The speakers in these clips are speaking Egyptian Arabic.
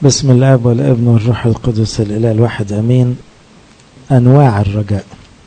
بسم الاب والابن والروح القدس الاله الواحد امين انواع الرجاء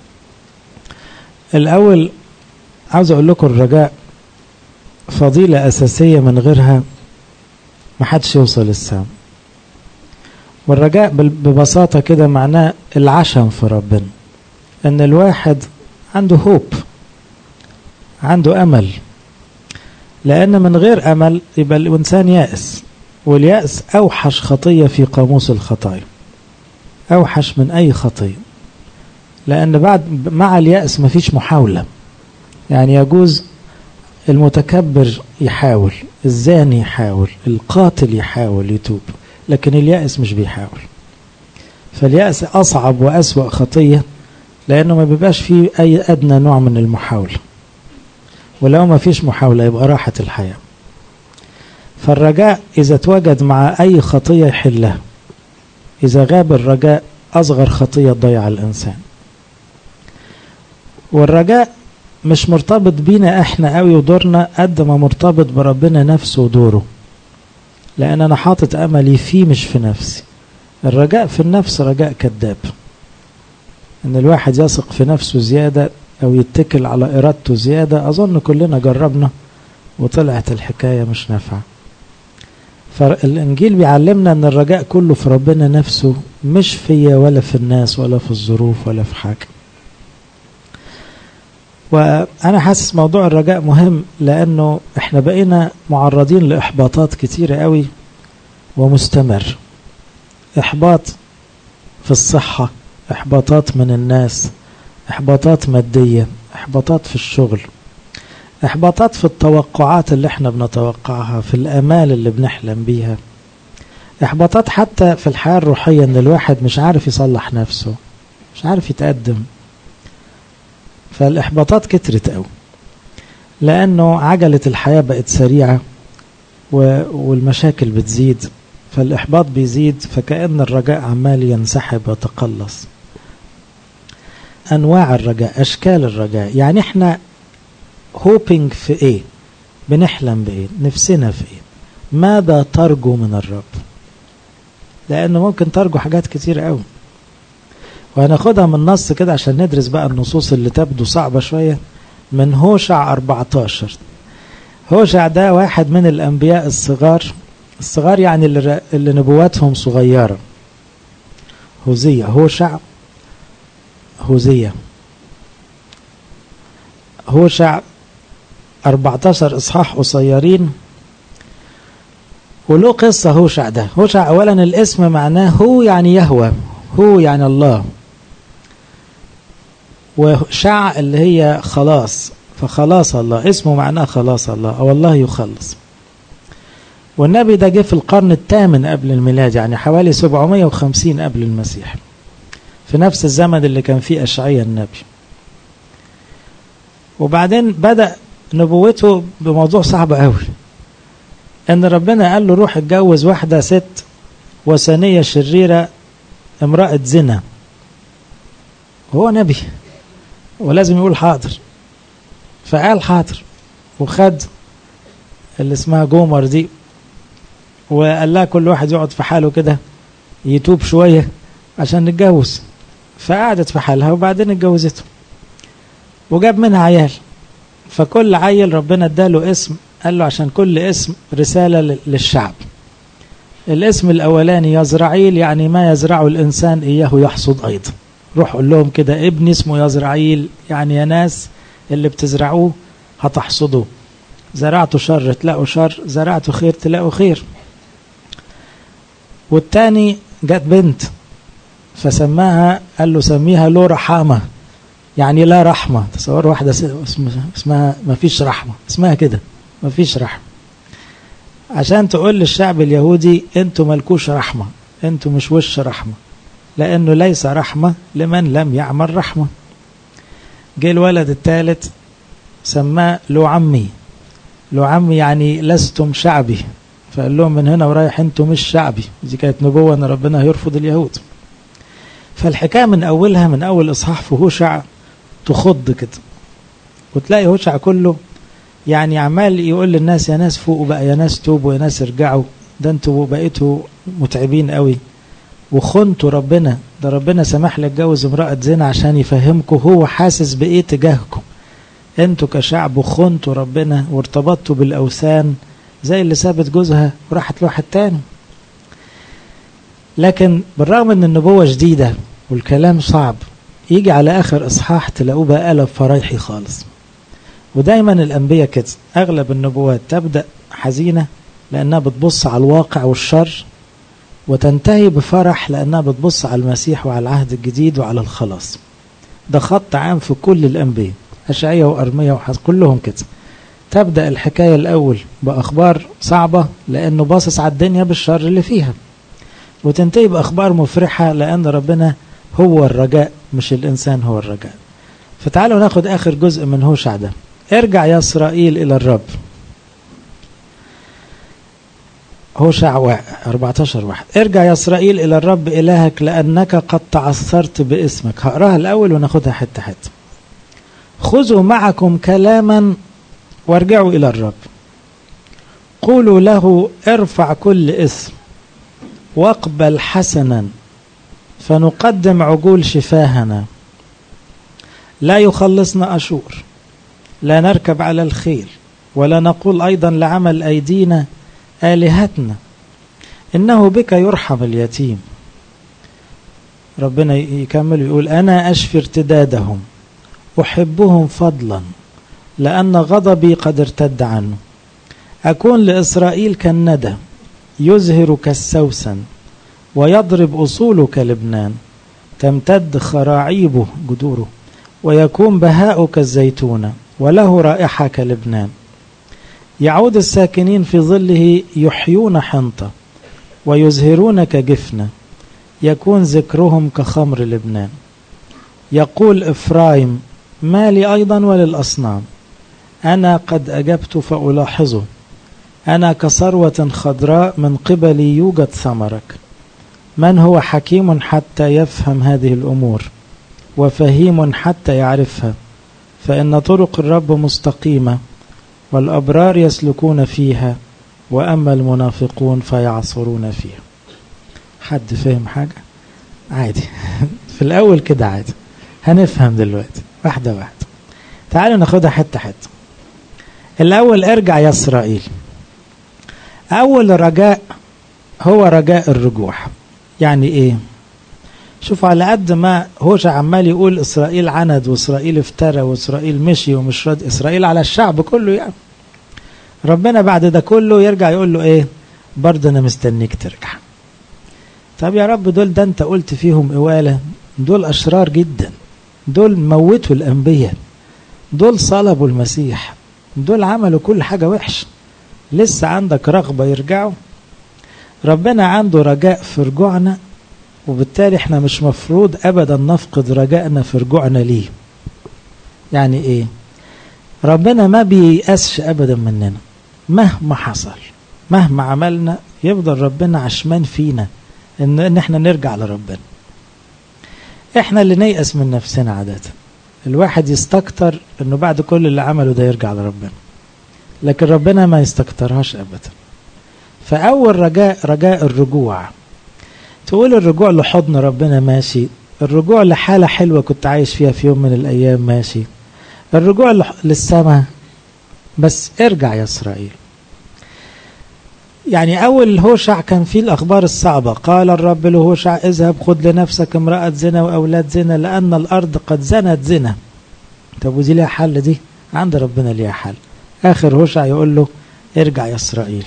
الاول عاوز اقول لكم الرجاء فضيله اساسيه من غيرها محدش يوصل السام والرجاء ببساطه كده معناه العشم في ربنا ان الواحد عنده هوب عنده امل لان من غير امل يبقى الانسان يائس واليأس أوحش خطية في قاموس الخطايا أوحش من أي خطية لأن بعد مع اليأس مفيش محاولة يعني يجوز المتكبر يحاول الزاني يحاول القاتل يحاول يتوب لكن اليأس مش بيحاول فاليأس أصعب وأسوأ خطية لأنه ما بيبقاش فيه أي أدنى نوع من المحاولة ولو ما فيش محاولة يبقى راحة الحياة فالرجاء إذا توجد مع أي خطية يحلها إذا غاب الرجاء أصغر خطية تضيع الإنسان والرجاء مش مرتبط بينا احنا قوي ودورنا قد ما مرتبط بربنا نفسه ودوره لأن أنا حاطط أملي فيه مش في نفسي الرجاء في النفس رجاء كذاب إن الواحد يثق في نفسه زيادة أو يتكل على إرادته زيادة أظن كلنا جربنا وطلعت الحكاية مش نافعة فالإنجيل بيعلمنا أن الرجاء كله في ربنا نفسه مش فيا ولا في الناس ولا في الظروف ولا في حاجة وأنا حاسس موضوع الرجاء مهم لأنه إحنا بقينا معرضين لإحباطات كتيرة قوي ومستمر إحباط في الصحة إحباطات من الناس إحباطات مادية إحباطات في الشغل إحباطات في التوقعات اللي احنا بنتوقعها في الآمال اللي بنحلم بيها إحباطات حتى في الحياة الروحية إن الواحد مش عارف يصلح نفسه مش عارف يتقدم فالإحباطات كترت أوي لأنه عجلة الحياة بقت سريعة والمشاكل بتزيد فالإحباط بيزيد فكأن الرجاء عمال ينسحب ويتقلص أنواع الرجاء أشكال الرجاء يعني احنا هوبينج في ايه بنحلم بايه نفسنا في ايه ماذا ترجو من الرب لانه ممكن ترجو حاجات كتير قوي وهناخدها من نص كده عشان ندرس بقى النصوص اللي تبدو صعبة شوية من هوشع 14 هوشع ده واحد من الأنبياء الصغار الصغار يعني اللي, اللي نبواتهم صغيرة هوزية هوشع هوزية هوشع 14 اصحاح قصيرين وله قصة هوشع ده هوشع اولا الاسم معناه هو يعني يهوى هو يعني الله وشع اللي هي خلاص فخلاص الله اسمه معناه خلاص الله او الله يخلص والنبي ده جه في القرن الثامن قبل الميلاد يعني حوالي 750 قبل المسيح في نفس الزمن اللي كان فيه أشعية النبي وبعدين بدأ نبوته بموضوع صعب قوي ان ربنا قال له روح اتجوز واحدة ست وثنية شريرة امرأة زنا هو نبي ولازم يقول حاضر فقال حاضر وخد اللي اسمها جومر دي وقال لها كل واحد يقعد في حاله كده يتوب شوية عشان نتجوز فقعدت في حالها وبعدين اتجوزته وجاب منها عيال فكل عيل ربنا اداله اسم قال له عشان كل اسم رسالة للشعب الاسم الأولاني يزرعيل يعني ما يزرعه الإنسان إياه يحصد أيضا روح قول لهم كده ابني اسمه يزرعيل يعني يا ناس اللي بتزرعوه هتحصدوه زرعتوا شر تلاقوا شر زرعتوا خير تلاقوا خير والتاني جت بنت فسماها قال له سميها له رحامه يعني لا رحمة تصور واحدة اسمها ما فيش رحمة اسمها كده ما فيش رحمة عشان تقول للشعب اليهودي انتوا ملكوش رحمة انتوا مش وش رحمة لانه ليس رحمة لمن لم يعمل رحمة جه الولد الثالث سماه له عمي له عمي يعني لستم شعبي فقال لهم من هنا ورايح انتوا مش شعبي دي كانت نبوة ان ربنا هيرفض اليهود فالحكاية من أولها من أول إصحاح في هوشع تخض كده وتلاقي هوشع كله يعني عمال يقول للناس يا ناس فوقوا بقى يا ناس توبوا يا ناس ارجعوا ده انتوا بقيتوا متعبين قوي وخنتوا ربنا ده ربنا سمح لي اتجوز امرأة زنا عشان يفهمكم هو حاسس بايه تجاهكم انتوا كشعب خنتوا ربنا وارتبطتوا بالاوثان زي اللي سابت جوزها وراحت لواحد تاني لكن بالرغم ان النبوة جديدة والكلام صعب يجي على اخر اصحاح تلاقوه بقى قلب فرايحي خالص ودايما الانبياء كده اغلب النبوات تبدا حزينه لانها بتبص على الواقع والشر وتنتهي بفرح لانها بتبص على المسيح وعلى العهد الجديد وعلى الخلاص ده خط عام في كل الانبياء اشعياء وارميا وحز كلهم كده تبدا الحكايه الاول باخبار صعبه لانه باصص على الدنيا بالشر اللي فيها وتنتهي باخبار مفرحه لان ربنا هو الرجاء مش الانسان هو الرجاء فتعالوا ناخد اخر جزء من هوشع ده ارجع يا اسرائيل الى الرب هوشع 14 واحد ارجع يا اسرائيل الى الرب الهك لانك قد تعثرت باسمك هقراها الاول وناخدها حته حته خذوا معكم كلاما وارجعوا الى الرب قولوا له ارفع كل اسم واقبل حسنا فنقدم عجول شفاهنا لا يخلصنا أشور لا نركب على الخيل ولا نقول أيضا لعمل أيدينا آلهتنا إنه بك يرحم اليتيم ربنا يكمل يقول أنا أشفي ارتدادهم أحبهم فضلا لأن غضبي قد ارتد عنه أكون لإسرائيل كالندى يزهر كالسوسن ويضرب أصوله كلبنان تمتد خراعيبه جذوره ويكون بهاء كالزيتونة وله رائحة كلبنان يعود الساكنين في ظله يحيون حنطة ويزهرون كجفنة يكون ذكرهم كخمر لبنان يقول إفرايم ما لي أيضا وللأصنام أنا قد أجبت فألاحظه أنا كثروة خضراء من قبلي يوجد ثمرك من هو حكيم حتى يفهم هذه الأمور وفهيم حتى يعرفها فإن طرق الرب مستقيمة والأبرار يسلكون فيها وأما المنافقون فيعصرون فيها حد فهم حاجة عادي في الأول كده عادي هنفهم دلوقتي واحدة واحدة تعالوا ناخدها حتة حتة الأول ارجع يا إسرائيل أول رجاء هو رجاء الرجوع يعني إيه شوف على قد ما هوش عمال يقول إسرائيل عند وإسرائيل افترى وإسرائيل مشي ومش راضي إسرائيل على الشعب كله يعني ربنا بعد ده كله يرجع يقول له إيه برضه أنا مستنيك ترجع طب يا رب دول ده أنت قلت فيهم إوالة دول أشرار جدا دول موتوا الأنبياء دول صلبوا المسيح دول عملوا كل حاجة وحش لسه عندك رغبة يرجعوا ربنا عنده رجاء في رجوعنا وبالتالي احنا مش مفروض ابدا نفقد رجائنا في رجوعنا ليه يعني ايه ربنا ما بييأسش ابدا مننا مهما حصل مهما عملنا يفضل ربنا عشمان فينا ان, ان احنا نرجع لربنا احنا اللي نيأس من نفسنا عادة الواحد يستكتر انه بعد كل اللي عمله ده يرجع لربنا لكن ربنا ما يستكترهاش ابدا فاول رجاء رجاء الرجوع تقول الرجوع لحضن ربنا ماشي الرجوع لحالة حلوة كنت عايش فيها في يوم من الأيام ماشي الرجوع للسماء بس ارجع يا إسرائيل يعني أول هوشع كان فيه الأخبار الصعبة قال الرب لهوشع اذهب خذ لنفسك امرأة زنا وأولاد زنا لأن الأرض قد زنت زنا طب ودي ليها حل دي عند ربنا ليها حل آخر هوشع يقول له ارجع يا إسرائيل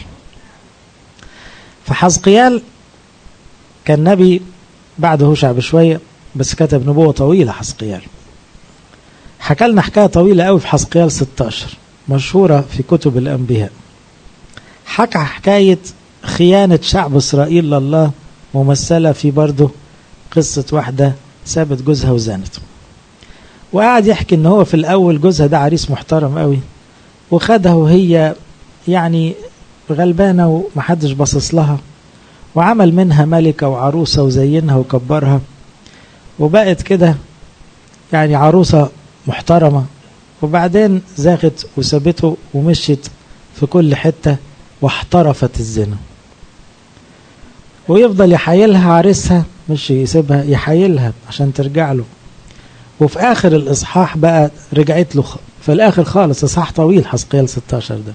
فحزقيال كان نبي بعد هوشع بشوية بس كتب نبوة طويلة حزقيال حكى لنا حكاية طويلة قوي في حزقيال 16 مشهورة في كتب الأنبياء حكى حكاية خيانة شعب إسرائيل لله ممثلة في برضه قصة واحدة سابت جوزها وزانت وقعد يحكي ان هو في الاول جوزها ده عريس محترم قوي وخدها وهي يعني غلبانه ومحدش باصص لها وعمل منها ملكة وعروسة وزينها وكبرها وبقت كده يعني عروسة محترمة وبعدين زاغت وسابته ومشيت في كل حتة واحترفت الزنا ويفضل يحايلها عريسها مش يسيبها يحايلها عشان ترجع له وفي اخر الاصحاح بقى رجعت له في الاخر خالص اصحاح طويل حسقيال 16 ده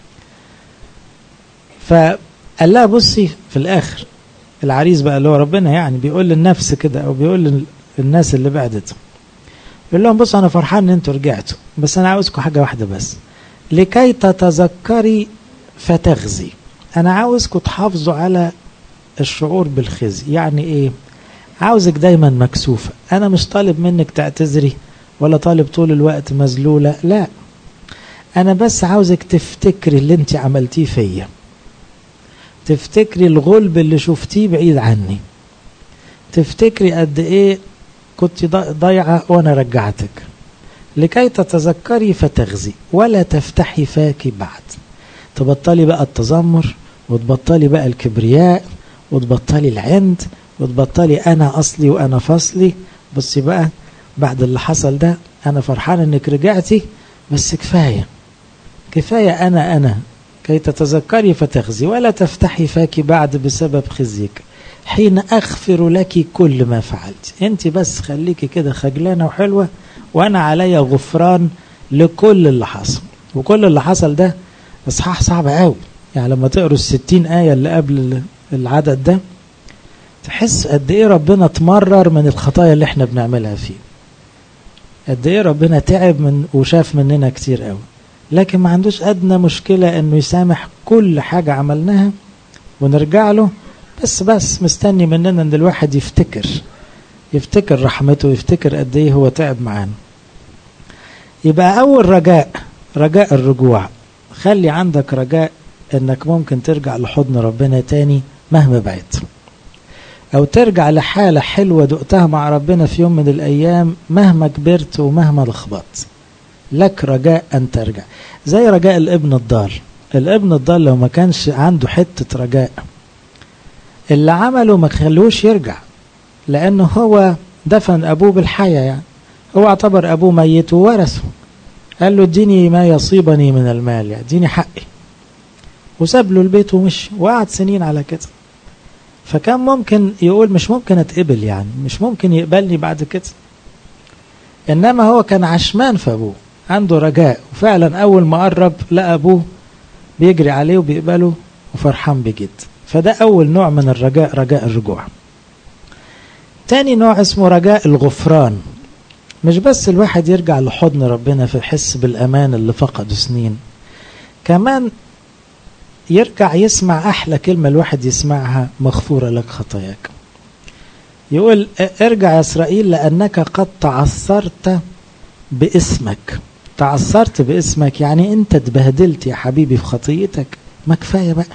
فقال لها بصي في الاخر العريس بقى اللي هو ربنا يعني بيقول للنفس كده او بيقول للناس اللي بعدت يقول لهم بصوا انا فرحان ان انتوا رجعتوا بس انا عاوزكم حاجه واحده بس لكي تتذكري فتغزي انا عاوزكم تحافظوا على الشعور بالخزي يعني ايه عاوزك دايما مكسوفة انا مش طالب منك تعتذري ولا طالب طول الوقت مذلولة لا انا بس عاوزك تفتكري اللي انت عملتيه فيا تفتكري الغلب اللي شفتيه بعيد عني تفتكري قد ايه كنت ضايعة وانا رجعتك لكي تتذكري فتغزي ولا تفتحي فاك بعد تبطلي بقى التذمر وتبطلي بقى الكبرياء وتبطلي العند وتبطلي انا اصلي وانا فصلي بصي بقى بعد اللي حصل ده انا فرحان انك رجعتي بس كفايه كفايه انا انا كي تتذكري فتخزي ولا تفتحي فاك بعد بسبب خزيك حين اغفر لك كل ما فعلت انت بس خليكي كده خجلانه وحلوه وانا عليا غفران لكل اللي حصل وكل اللي حصل ده اصحاح صعب قوي يعني لما تقروا الستين آية اللي قبل العدد ده تحس قد ايه ربنا اتمرر من الخطايا اللي احنا بنعملها فيه قد ايه ربنا تعب من وشاف مننا كتير قوي لكن ما عندوش ادنى مشكلة انه يسامح كل حاجة عملناها ونرجع له بس بس مستني مننا ان الواحد يفتكر يفتكر رحمته ويفتكر قد ايه هو تعب معانا يبقى اول رجاء رجاء الرجوع خلي عندك رجاء انك ممكن ترجع لحضن ربنا تاني مهما بعدت او ترجع لحالة حلوة دقتها مع ربنا في يوم من الايام مهما كبرت ومهما لخبطت لك رجاء ان ترجع زي رجاء الابن الضال الابن الضال لو ما كانش عنده حتة رجاء اللي عمله ما خلوش يرجع لانه هو دفن ابوه بالحياة يعني هو اعتبر ابوه ميت وورثه قال له اديني ما يصيبني من المال يعني اديني حقي وساب له البيت ومشي وقعد سنين على كده فكان ممكن يقول مش ممكن اتقبل يعني مش ممكن يقبلني بعد كده انما هو كان عشمان في ابوه عنده رجاء وفعلا اول ما قرب لقى ابوه بيجري عليه وبيقبله وفرحان بجد فده اول نوع من الرجاء رجاء الرجوع تاني نوع اسمه رجاء الغفران مش بس الواحد يرجع لحضن ربنا فيحس بالامان اللي فقده سنين كمان يرجع يسمع احلى كلمه الواحد يسمعها مغفوره لك خطاياك يقول ارجع يا اسرائيل لانك قد تعثرت باسمك تعثرت باسمك يعني انت اتبهدلت يا حبيبي في خطيتك ما كفايه بقى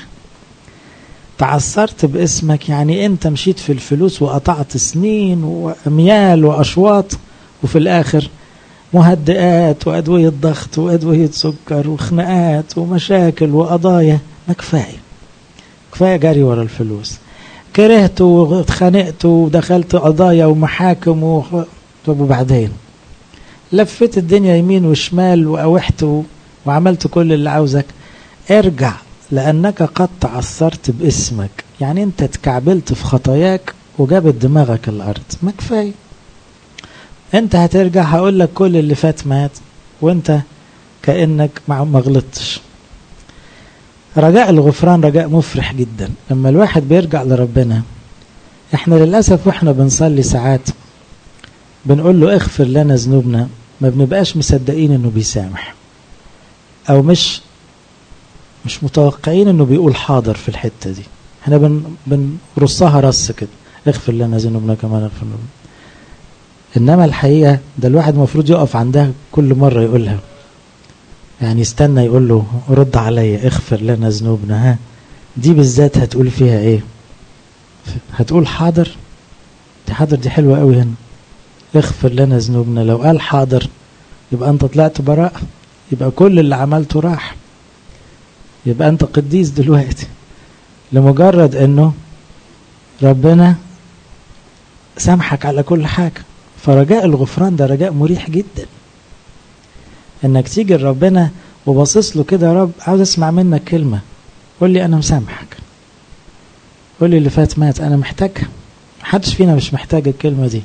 تعثرت باسمك يعني انت مشيت في الفلوس وقطعت سنين واميال واشواط وفي الاخر مهدئات وادويه ضغط وادويه سكر وخناقات ومشاكل وقضايا ما كفايه كفايه جري ورا الفلوس كرهت واتخانقت ودخلت قضايا ومحاكم و... طب وبعدين لفيت الدنيا يمين وشمال وأوحت وعملت كل اللي عاوزك ارجع لأنك قد تعثرت باسمك يعني انت اتكعبلت في خطاياك وجابت دماغك الأرض ما كفاية انت هترجع هقول لك كل اللي فات مات وانت كأنك ما غلطتش رجاء الغفران رجاء مفرح جدا لما الواحد بيرجع لربنا احنا للأسف واحنا بنصلي ساعات بنقول له اغفر لنا ذنوبنا ما بنبقاش مصدقين انه بيسامح او مش مش متوقعين انه بيقول حاضر في الحته دي احنا بن بنرصها رص كده اغفر لنا ذنوبنا كما نغفر لنا انما الحقيقه ده الواحد المفروض يقف عندها كل مره يقولها يعني يستنى يقول له رد عليا اغفر لنا ذنوبنا ها دي بالذات هتقول فيها ايه هتقول حاضر دي حاضر دي حلوه قوي هنا اغفر لنا ذنوبنا لو قال حاضر يبقى انت طلعت براء يبقى كل اللي عملته راح يبقى انت قديس دلوقتي لمجرد انه ربنا سامحك على كل حاجة فرجاء الغفران ده رجاء مريح جدا انك تيجي لربنا وباصص له كده يا رب عاوز اسمع منك كلمة قول لي انا مسامحك قول لي اللي فات مات انا محتاجها محدش فينا مش محتاج الكلمة دي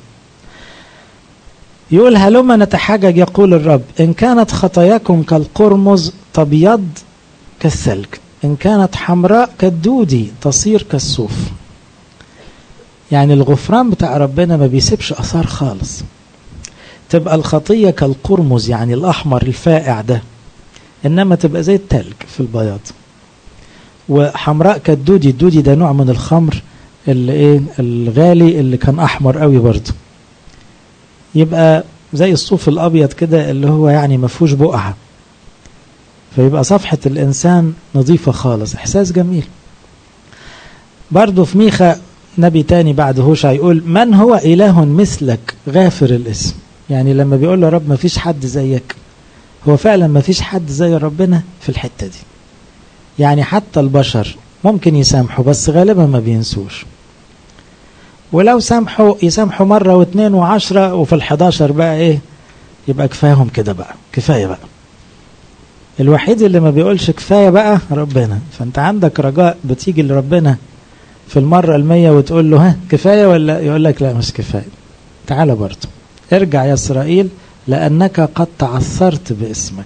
يقول هلما نتحجج يقول الرب إن كانت خطاياكم كالقرمز تبيض كالثلج إن كانت حمراء كالدودي تصير كالصوف يعني الغفران بتاع ربنا ما بيسيبش أثار خالص تبقى الخطية كالقرمز يعني الأحمر الفائع ده إنما تبقى زي التلج في البياض وحمراء كالدودي الدودي ده نوع من الخمر اللي ايه الغالي اللي كان احمر قوي برضه يبقى زي الصوف الابيض كده اللي هو يعني ما فيهوش بقعه فيبقى صفحه الانسان نظيفه خالص احساس جميل برضه في ميخا نبي تاني بعد هوشع يقول من هو اله مثلك غافر الاسم يعني لما بيقول له رب ما فيش حد زيك هو فعلا ما فيش حد زي ربنا في الحته دي يعني حتى البشر ممكن يسامحوا بس غالبا ما بينسوش ولو سامحوا يسامحوا مرة واثنين وعشرة وفي الحداشر بقى ايه يبقى كفايهم كده بقى كفاية بقى الوحيد اللي ما بيقولش كفاية بقى ربنا فانت عندك رجاء بتيجي لربنا في المرة المية وتقول له ها كفاية ولا يقول لك لا مش كفاية تعالى برضه ارجع يا إسرائيل لأنك قد تعثرت باسمك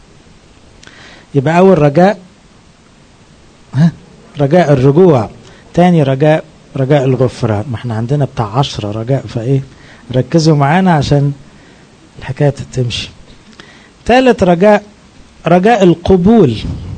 يبقى أول رجاء ها رجاء الرجوع تاني رجاء رجاء الغفران ما احنا عندنا بتاع عشرة رجاء فايه ركزوا معانا عشان الحكاية تمشي ثالث رجاء رجاء القبول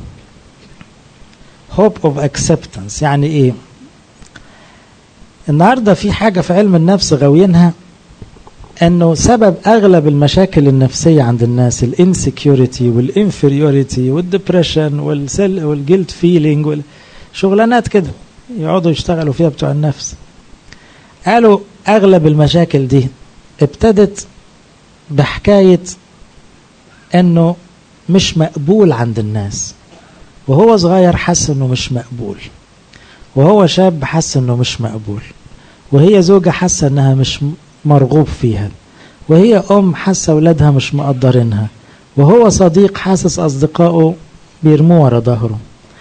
hope of acceptance يعني ايه النهاردة في حاجة في علم النفس غاويينها انه سبب اغلب المشاكل النفسية عند الناس الانسكيورتي والانفيريوريتي والدبريشن والسل والجلد فيلينج شغلانات كده يقعدوا يشتغلوا فيها بتوع النفس قالوا اغلب المشاكل دي ابتدت بحكاية انه مش مقبول عند الناس وهو صغير حس انه مش مقبول وهو شاب حس انه مش مقبول وهي زوجة حاسة انها مش مرغوب فيها وهي ام حاسة اولادها مش مقدرينها وهو صديق حاسس اصدقائه بيرموه ورا ظهره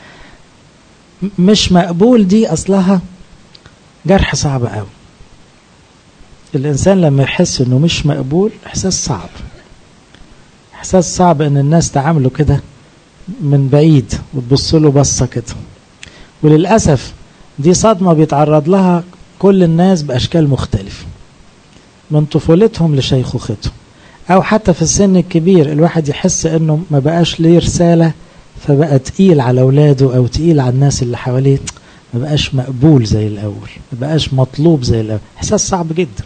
مش مقبول دي اصلها جرح صعب قوي الانسان لما يحس انه مش مقبول احساس صعب احساس صعب ان الناس تعامله كده من بعيد وتبص له بصه كده وللاسف دي صدمه بيتعرض لها كل الناس باشكال مختلفه من طفولتهم لشيخوختهم او حتى في السن الكبير الواحد يحس انه ما بقاش ليه رساله فبقى تقيل على اولاده او تقيل على الناس اللي حواليه ما بقاش مقبول زي الاول ما بقاش مطلوب زي الاول احساس صعب جدا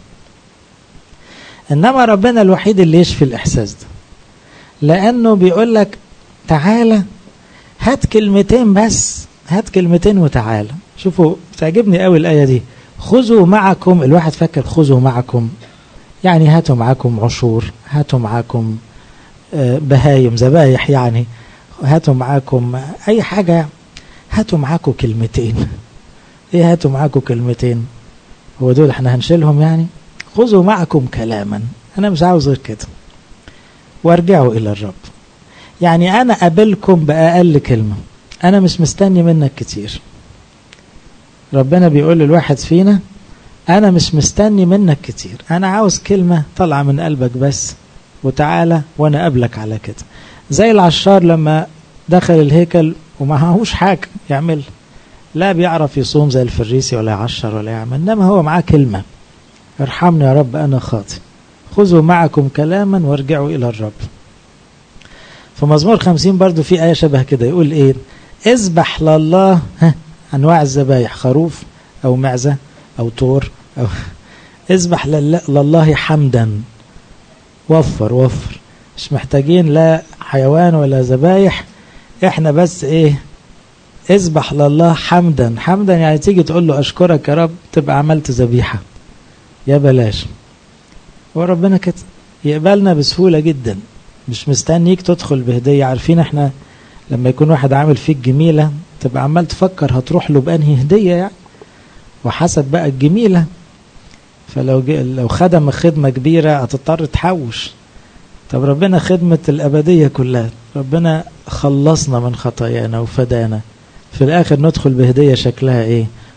انما ربنا الوحيد اللي يشفي الاحساس ده لانه بيقول لك تعالى هات كلمتين بس هات كلمتين وتعالى شوفوا تعجبني قوي الايه دي خذوا معكم الواحد فاكر خذوا معكم يعني هاتوا معكم عشور هاتوا معكم بهايم ذبايح يعني هاتوا معاكم اي حاجة هاتوا معاكم كلمتين ايه هاتوا معاكم كلمتين هو دول احنا هنشيلهم يعني خذوا معكم كلاما انا مش عاوز غير كده وارجعوا الى الرب يعني انا قابلكم باقل كلمة انا مش مستني منك كتير ربنا بيقول للواحد فينا انا مش مستني منك كتير انا عاوز كلمة طالعة من قلبك بس وتعالى وانا قابلك على كده زي العشار لما دخل الهيكل ومعهوش حاجة يعمل لا بيعرف يصوم زي الفريسي ولا يعشر ولا يعمل انما هو معاه كلمة ارحمني يا رب انا خاطئ خذوا معكم كلاما وارجعوا الى الرب في مزمور خمسين برضو في آية شبه كده يقول ايه اذبح لله ها انواع الذبايح خروف او معزة او طور او اذبح لله حمدا وفر وفر مش محتاجين لا حيوان ولا ذبايح احنا بس ايه اذبح لله حمدا حمدا يعني تيجي تقول له اشكرك يا رب تبقى عملت ذبيحة يا بلاش وربنا كده يقبلنا بسهولة جدا مش مستنيك تدخل بهدية عارفين احنا لما يكون واحد عامل فيك جميلة تبقى عمال تفكر هتروح له بأنهي هدية يعني وحسب بقى الجميلة فلو لو خدم خدمة كبيرة هتضطر تحوش طب ربنا خدمة الأبدية كلها ربنا خلصنا من خطايانا وفدانا في الآخر ندخل بهدية شكلها إيه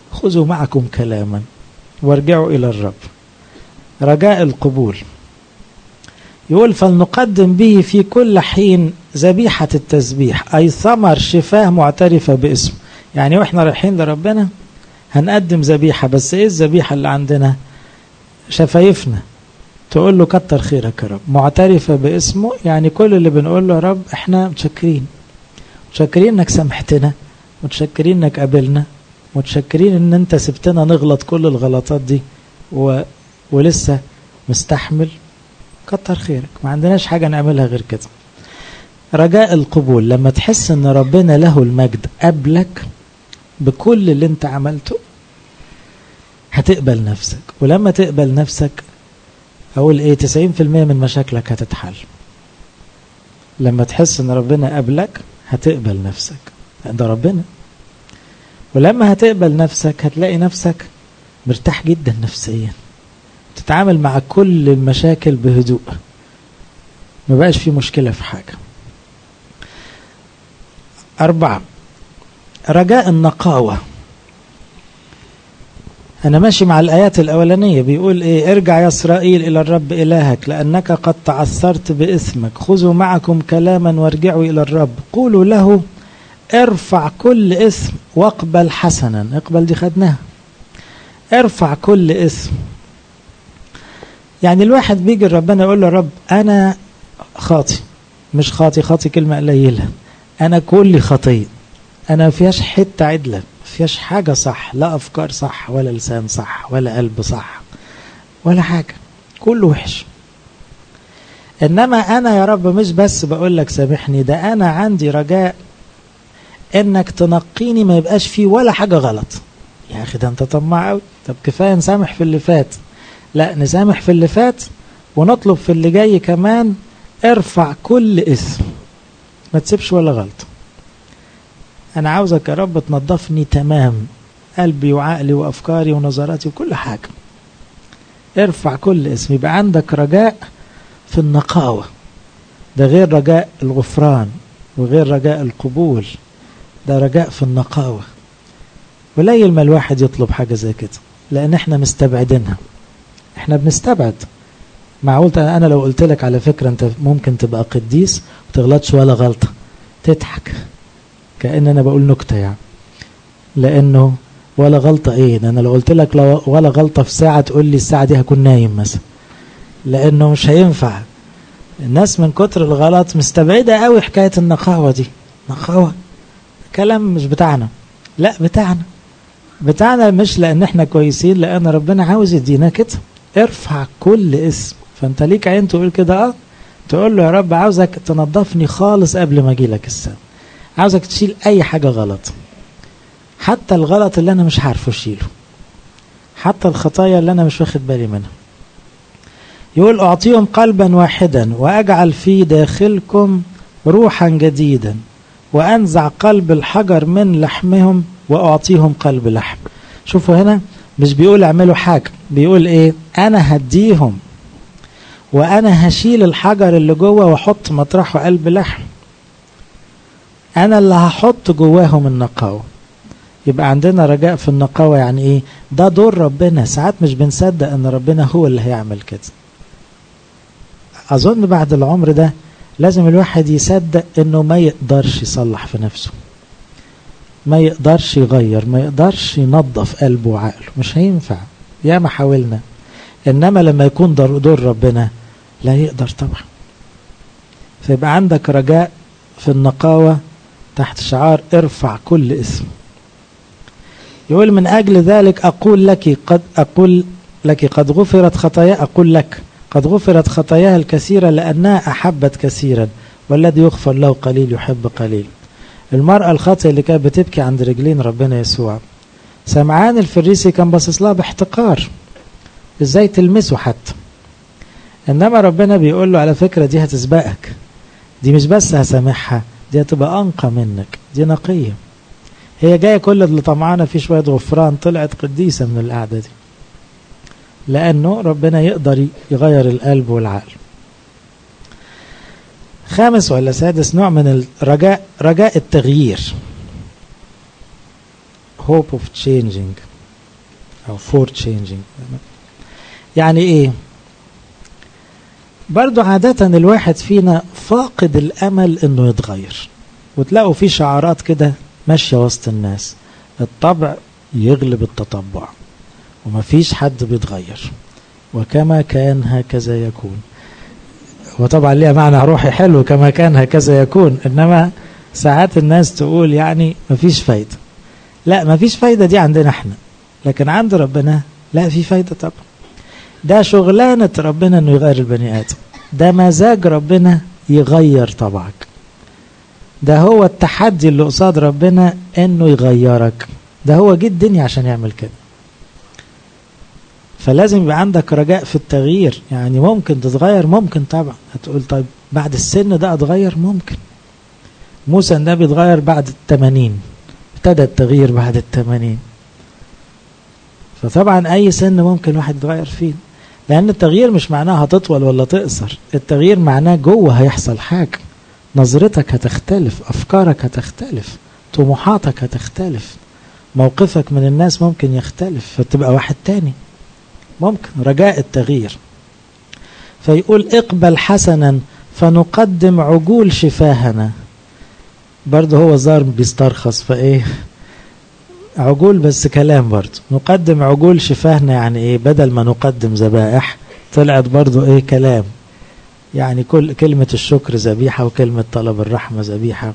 خذوا معكم كلاما وارجعوا إلى الرب رجاء القبول يقول فلنقدم به في كل حين ذبيحة التسبيح أي ثمر شفاه معترفة باسمه يعني واحنا رايحين لربنا هنقدم ذبيحة بس ايه الذبيحة اللي عندنا شفايفنا تقول له كتر خيرك يا رب معترفة باسمه يعني كل اللي بنقول له يا رب احنا متشكرين متشكرين انك سامحتنا متشكرين انك قابلنا متشكرين ان انت سبتنا نغلط كل الغلطات دي و... ولسه مستحمل كتر خيرك ما عندناش حاجة نعملها غير كده رجاء القبول لما تحس ان ربنا له المجد قبلك بكل اللي انت عملته هتقبل نفسك ولما تقبل نفسك اقول ايه 90% من مشاكلك هتتحل لما تحس ان ربنا قبلك هتقبل نفسك ده ربنا ولما هتقبل نفسك هتلاقي نفسك مرتاح جدا نفسيا تتعامل مع كل المشاكل بهدوء ما بقاش في مشكلة في حاجة أربعة رجاء النقاوة أنا ماشي مع الآيات الأولانية بيقول إيه ارجع يا إسرائيل إلى الرب إلهك لأنك قد تعثرت بإثمك خذوا معكم كلاما وارجعوا إلى الرب قولوا له ارفع كل إثم واقبل حسنا اقبل دي خدناها ارفع كل إثم يعني الواحد بيجي ربنا يقول له يا رب أنا خاطي مش خاطي خاطي كلمة قليلة أنا كلي خطية أنا ما فيهاش حتة عدلة ما فيهاش حاجة صح لا أفكار صح ولا لسان صح ولا قلب صح ولا حاجة كله وحش إنما أنا يا رب مش بس بقول لك سامحني ده أنا عندي رجاء إنك تنقيني ما يبقاش فيه ولا حاجة غلط يا أخي ده أنت طماع أوي طب كفاية نسامح في اللي فات لا نسامح في اللي فات ونطلب في اللي جاي كمان ارفع كل اسم ما تسيبش ولا غلط انا عاوزك يا رب تنظفني تمام قلبي وعقلي وافكاري ونظراتي وكل حاجه ارفع كل اسم يبقى عندك رجاء في النقاوه ده غير رجاء الغفران وغير رجاء القبول ده رجاء في النقاوه قليل ما الواحد يطلب حاجه زي كده لان احنا مستبعدينها احنا بنستبعد معقول انا لو قلت لك على فكره انت ممكن تبقى قديس وتغلطش ولا غلطه تضحك كأن أنا بقول نكتة يعني لأنه ولا غلطة إيه ده أنا لو قلت لك لو ولا غلطة في ساعة تقول لي الساعة دي هكون نايم مثلا لأنه مش هينفع الناس من كتر الغلط مستبعدة قوي حكاية النقاوة دي نقاوة كلام مش بتاعنا لا بتاعنا بتاعنا مش لأن احنا كويسين لأن ربنا عاوز يدينا كده ارفع كل اسم فانت ليك عين تقول كده اه تقول له يا رب عاوزك تنظفني خالص قبل ما اجي لك السما عاوزك تشيل اي حاجة غلط حتى الغلط اللي انا مش عارفه اشيله حتى الخطايا اللي انا مش واخد بالي منها يقول اعطيهم قلبا واحدا واجعل في داخلكم روحا جديدا وانزع قلب الحجر من لحمهم واعطيهم قلب لحم شوفوا هنا مش بيقول اعملوا حاجة بيقول ايه انا هديهم وانا هشيل الحجر اللي جوه واحط مطرحه قلب لحم انا اللي هحط جواهم النقاوة يبقى عندنا رجاء في النقاوة يعني ايه ده دور ربنا ساعات مش بنصدق ان ربنا هو اللي هيعمل كده اظن بعد العمر ده لازم الواحد يصدق انه ما يقدرش يصلح في نفسه ما يقدرش يغير ما يقدرش ينظف قلبه وعقله مش هينفع يا ما حاولنا انما لما يكون دور ربنا لا يقدر طبعا فيبقى عندك رجاء في النقاوة تحت شعار ارفع كل اسم يقول من أجل ذلك أقول لك قد أقول لك قد غفرت خطايا أقول لك قد غفرت خطاياها الكثيرة لأنها أحبت كثيرا والذي يغفر له قليل يحب قليل المرأة الخاطئة اللي كانت بتبكي عند رجلين ربنا يسوع سمعان الفريسي كان باصص لها باحتقار ازاي تلمسه حتى انما ربنا بيقول له على فكرة دي هتسبقك دي مش بس هسامحها دي هتبقى انقى منك دي نقية هي جاية كل اللي طمعانة في شوية غفران طلعت قديسة من القعدة دي لأنه ربنا يقدر يغير القلب والعقل خامس ولا سادس نوع من الرجاء رجاء التغيير hope of changing أو for changing يعني إيه برضو عادة الواحد فينا فاقد الأمل إنه يتغير وتلاقوا في شعارات كده ماشية وسط الناس الطبع يغلب التطبع ومفيش حد بيتغير وكما كان هكذا يكون وطبعا ليها معنى روحي حلو كما كان هكذا يكون انما ساعات الناس تقول يعني مفيش فايدة لا مفيش فايدة دي عندنا احنا لكن عند ربنا لا في فايدة طبعا ده شغلانة ربنا انه يغير البني ادم ده مزاج ربنا يغير طبعك ده هو التحدي اللي قصاد ربنا انه يغيرك ده هو جه الدنيا عشان يعمل كده فلازم يبقى عندك رجاء في التغيير يعني ممكن تتغير ممكن طبعا هتقول طيب بعد السن ده اتغير ممكن موسى النبي اتغير بعد التمانين ابتدى التغيير بعد التمانين فطبعا اي سن ممكن واحد يتغير فيه لان التغيير مش معناه هتطول ولا تقصر التغيير معناه جوه هيحصل حاجه نظرتك هتختلف افكارك هتختلف طموحاتك هتختلف موقفك من الناس ممكن يختلف فتبقى واحد تاني ممكن رجاء التغيير فيقول اقبل حسنا فنقدم عجول شفاهنا برضه هو ظاهر بيسترخص فايه عجول بس كلام برضه نقدم عجول شفاهنا يعني ايه بدل ما نقدم ذبائح طلعت برضه ايه كلام يعني كل كلمة الشكر ذبيحة وكلمة طلب الرحمة ذبيحة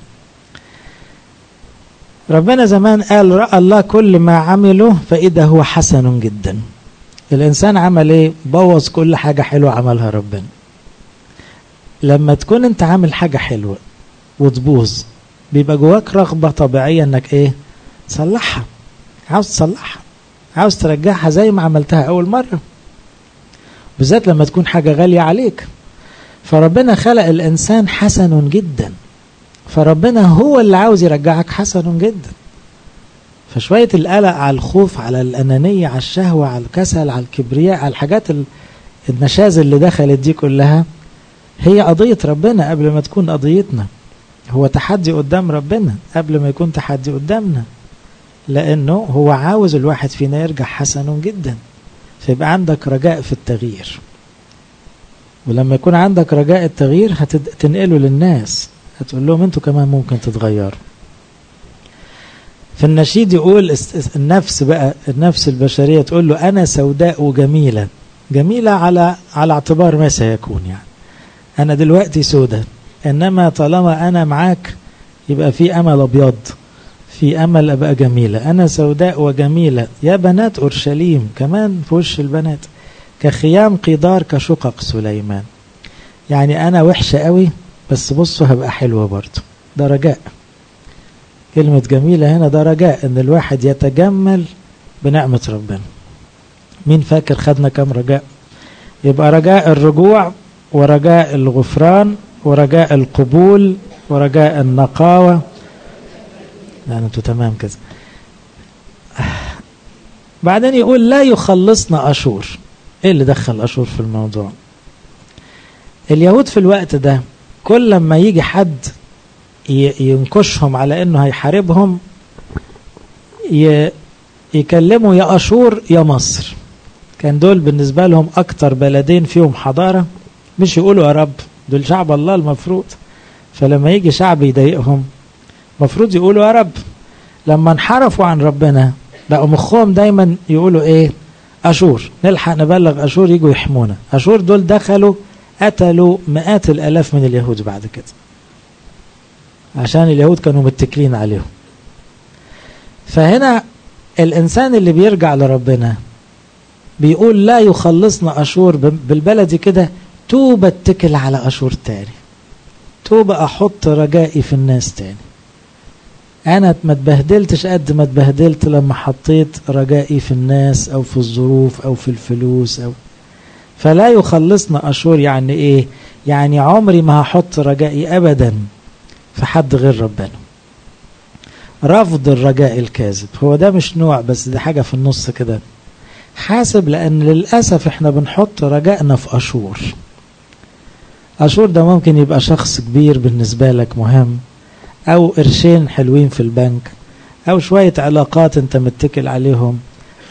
ربنا زمان قال رأى الله كل ما عمله فإذا هو حسن جدا الإنسان عمل إيه بوظ كل حاجة حلوة عملها ربنا لما تكون أنت عامل حاجة حلوة وتبوظ بيبقى جواك رغبة طبيعية أنك إيه تصلحها عاوز تصلحها عاوز ترجعها زي ما عملتها أول مرة بالذات لما تكون حاجة غالية عليك فربنا خلق الإنسان حسن جدا فربنا هو اللي عاوز يرجعك حسن جدا فشوية القلق على الخوف على الأنانية على الشهوة على الكسل على الكبرياء على الحاجات النشاز اللي دخلت دي كلها هي قضية ربنا قبل ما تكون قضيتنا هو تحدي قدام ربنا قبل ما يكون تحدي قدامنا لأنه هو عاوز الواحد فينا يرجع حسن جدا فيبقى عندك رجاء في التغيير ولما يكون عندك رجاء التغيير هتنقله للناس هتقول لهم انتوا كمان ممكن تتغيروا في النشيد يقول النفس بقى النفس البشرية تقول له أنا سوداء وجميلة جميلة على على اعتبار ما سيكون يعني أنا دلوقتي سوداء إنما طالما أنا معاك يبقى في أمل أبيض في أمل أبقى جميلة أنا سوداء وجميلة يا بنات أورشليم كمان في وش البنات كخيام قيدار كشقق سليمان يعني أنا وحشة قوي بس بصوا هبقى حلوة برضه ده رجاء كلمة جميلة هنا ده رجاء ان الواحد يتجمل بنعمة ربنا مين فاكر خدنا كم رجاء يبقى رجاء الرجوع ورجاء الغفران ورجاء القبول ورجاء النقاوة لا انتوا تمام كده بعدين يقول لا يخلصنا أشور ايه اللي دخل أشور في الموضوع اليهود في الوقت ده كل لما يجي حد ينكشهم على انه هيحاربهم يكلموا يا اشور يا مصر كان دول بالنسبة لهم اكتر بلدين فيهم حضارة مش يقولوا يا رب دول شعب الله المفروض فلما يجي شعب يضايقهم مفروض يقولوا يا رب لما انحرفوا عن ربنا بقوا مخهم دايما يقولوا ايه اشور نلحق نبلغ اشور يجوا يحمونا اشور دول دخلوا قتلوا مئات الالاف من اليهود بعد كده عشان اليهود كانوا متكلين عليهم فهنا الإنسان اللي بيرجع لربنا بيقول لا يخلصنا أشور بالبلدي كده توبة اتكل على أشور تاني توبة أحط رجائي في الناس تاني أنا ما اتبهدلتش قد ما اتبهدلت لما حطيت رجائي في الناس أو في الظروف أو في الفلوس أو فلا يخلصنا أشور يعني إيه يعني عمري ما هحط رجائي أبدا في حد غير ربنا رفض الرجاء الكاذب هو ده مش نوع بس ده حاجة في النص كده حاسب لأن للأسف احنا بنحط رجائنا في أشور أشور ده ممكن يبقى شخص كبير بالنسبة لك مهم أو قرشين حلوين في البنك أو شوية علاقات أنت متكل عليهم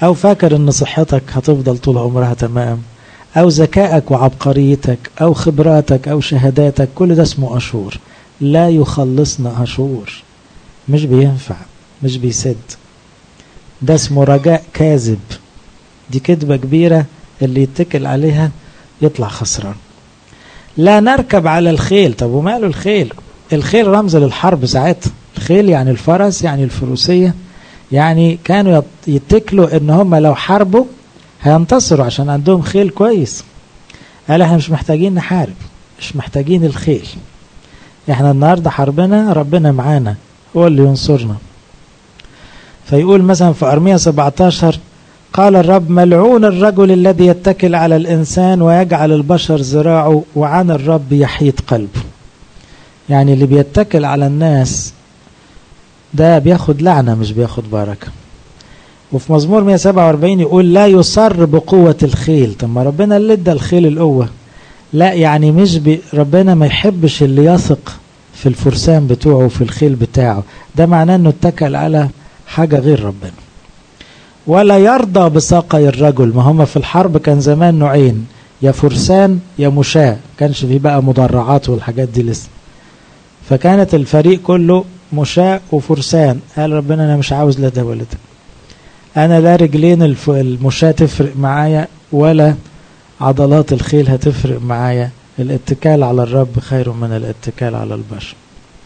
أو فاكر أن صحتك هتفضل طول عمرها تمام أو ذكائك وعبقريتك أو خبراتك أو شهاداتك كل ده اسمه أشور لا يخلصنا أشور مش بينفع مش بيسد ده اسمه رجاء كاذب دي كذبة كبيرة اللي يتكل عليها يطلع خسران لا نركب على الخيل طب وماله الخيل الخيل رمز للحرب ساعتها الخيل يعني الفرس يعني الفروسية يعني كانوا يتكلوا ان هم لو حاربوا هينتصروا عشان عندهم خيل كويس قال احنا مش محتاجين نحارب مش محتاجين الخيل احنا النهاردة حربنا ربنا معانا هو اللي ينصرنا فيقول مثلا في أرمية 17 قال الرب ملعون الرجل الذي يتكل على الإنسان ويجعل البشر ذراعه وعن الرب يحيط قلبه يعني اللي بيتكل على الناس ده بياخد لعنة مش بياخد بركة وفي مزمور 147 يقول لا يصر بقوة الخيل طب ما ربنا اللي ادى الخيل القوة لا يعني مش بي ربنا ما يحبش اللي يثق في الفرسان بتوعه وفي الخيل بتاعه ده معناه انه اتكل على حاجة غير ربنا ولا يرضى بساقي الرجل ما هم في الحرب كان زمان نوعين يا فرسان يا مشاة كانش في بقى مدرعات والحاجات دي لسه فكانت الفريق كله مشاة وفرسان قال ربنا انا مش عاوز لا ده ولا ده انا لا رجلين المشاة تفرق معايا ولا عضلات الخيل هتفرق معايا الاتكال على الرب خير من الاتكال على البشر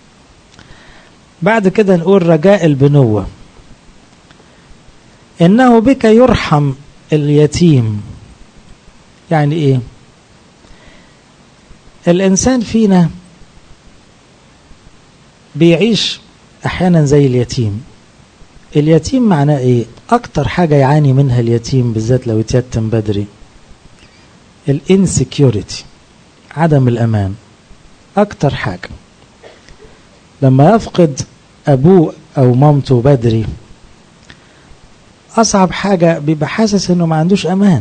بعد كده نقول رجاء البنوة إنه بك يرحم اليتيم يعني إيه الإنسان فينا بيعيش أحيانا زي اليتيم اليتيم معناه إيه أكتر حاجة يعاني منها اليتيم بالذات لو يتيتم بدري الانسكيورتي عدم الأمان أكتر حاجة لما يفقد أبوه أو مامته بدري أصعب حاجة بيبقى حاسس إنه ما عندوش أمان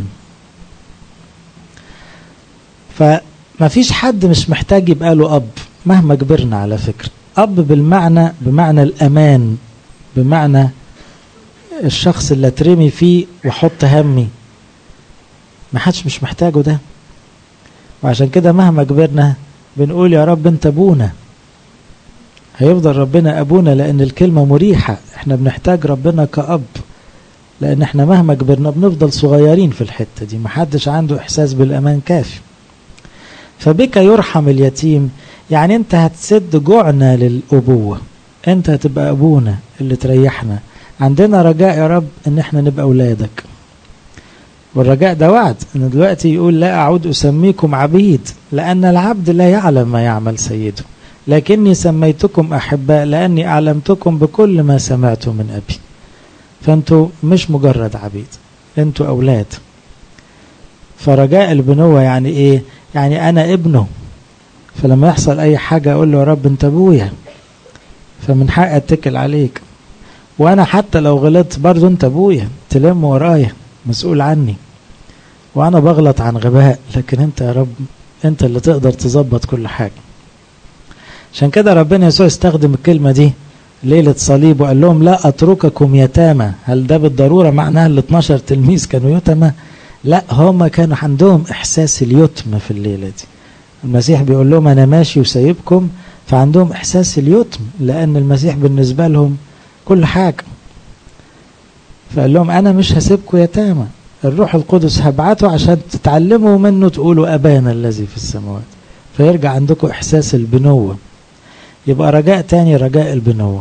فما فيش حد مش محتاج يبقى له أب مهما كبرنا على فكرة أب بالمعنى بمعنى الأمان بمعنى الشخص اللي اترمي فيه وحط همي ما حدش مش محتاجه ده وعشان كده مهما كبرنا بنقول يا رب انت ابونا هيفضل ربنا ابونا لان الكلمه مريحه احنا بنحتاج ربنا كاب لان احنا مهما كبرنا بنفضل صغيرين في الحته دي محدش عنده احساس بالامان كافي فبك يرحم اليتيم يعني انت هتسد جوعنا للابوه انت هتبقى ابونا اللي تريحنا عندنا رجاء يا رب ان احنا نبقى اولادك والرجاء ده وعد ان دلوقتي يقول لا اعود اسميكم عبيد لان العبد لا يعلم ما يعمل سيده لكني سميتكم احباء لاني اعلمتكم بكل ما سمعت من ابي فانتوا مش مجرد عبيد انتوا اولاد فرجاء البنوة يعني ايه يعني انا ابنه فلما يحصل اي حاجة اقول له يا رب انت ابويا فمن حق اتكل عليك وانا حتى لو غلطت برضو انت ابويا تلم ورايا مسؤول عني وانا بغلط عن غباء لكن انت يا رب انت اللي تقدر تظبط كل حاجة عشان كده ربنا يسوع استخدم الكلمة دي ليلة صليب وقال لهم لا أترككم يتامى هل ده بالضرورة معناها ال 12 تلميذ كانوا يتامى لا هم كانوا عندهم إحساس اليتم في الليلة دي المسيح بيقول لهم أنا ماشي وسايبكم فعندهم إحساس اليتم لأن المسيح بالنسبة لهم كل حاجة فقال لهم أنا مش هسيبكم يتامى الروح القدس هبعته عشان تتعلموا منه تقولوا أبانا الذي في السماوات فيرجع عندكم إحساس البنوة يبقى رجاء تاني رجاء البنوة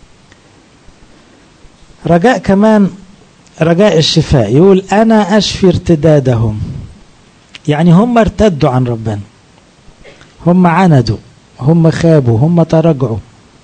رجاء كمان رجاء الشفاء يقول أنا أشفي ارتدادهم يعني هم ارتدوا عن ربنا هم عندوا هم خابوا هم تراجعوا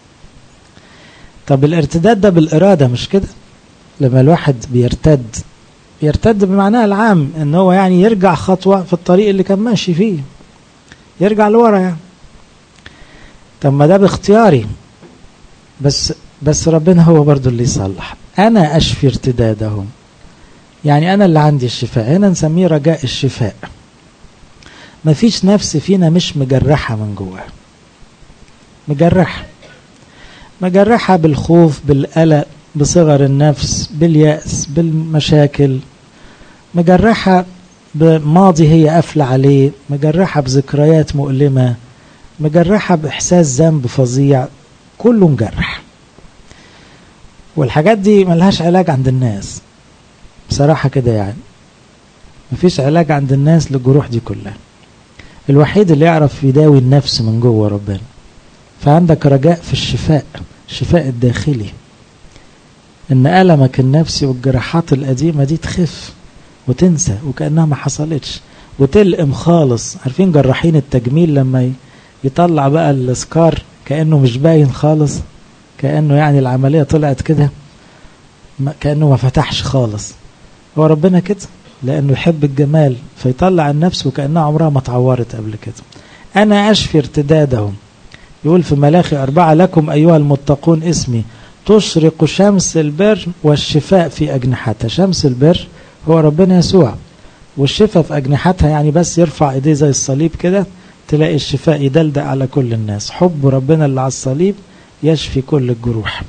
طب الارتداد ده بالإرادة مش كده لما الواحد بيرتد يرتد بمعناه العام ان هو يعني يرجع خطوة في الطريق اللي كان ماشي فيه يرجع لورا يعني طب ما ده باختياري بس بس ربنا هو برضو اللي يصلح انا اشفي ارتدادهم يعني انا اللي عندي الشفاء هنا نسميه رجاء الشفاء مفيش نفس فينا مش مجرحة من جواها مجرحة مجرحة بالخوف بالقلق بصغر النفس باليأس بالمشاكل مجرحة بماضي هي قافلة عليه مجرحة بذكريات مؤلمة مجرحة بإحساس ذنب فظيع كله مجرح والحاجات دي ملهاش علاج عند الناس بصراحة كده يعني مفيش علاج عند الناس للجروح دي كلها الوحيد اللي يعرف يداوي النفس من جوه ربنا فعندك رجاء في الشفاء الشفاء الداخلي ان ألمك النفسي والجراحات القديمة دي تخف وتنسى وكأنها ما حصلتش وتلقم خالص عارفين جراحين التجميل لما يطلع بقى السكار كأنه مش باين خالص كأنه يعني العملية طلعت كده كأنه ما فتحش خالص هو ربنا كده لأنه يحب الجمال فيطلع النفس وكأنها عمرها ما اتعورت قبل كده أنا أشفي ارتدادهم يقول في ملاخي أربعة لكم أيها المتقون اسمي تشرق شمس البر والشفاء في أجنحتها شمس البر هو ربنا يسوع والشفاء في أجنحتها يعني بس يرفع إيديه زي الصليب كده تلاقي الشفاء يدلدق على كل الناس حب ربنا اللي على الصليب يشفي كل الجروح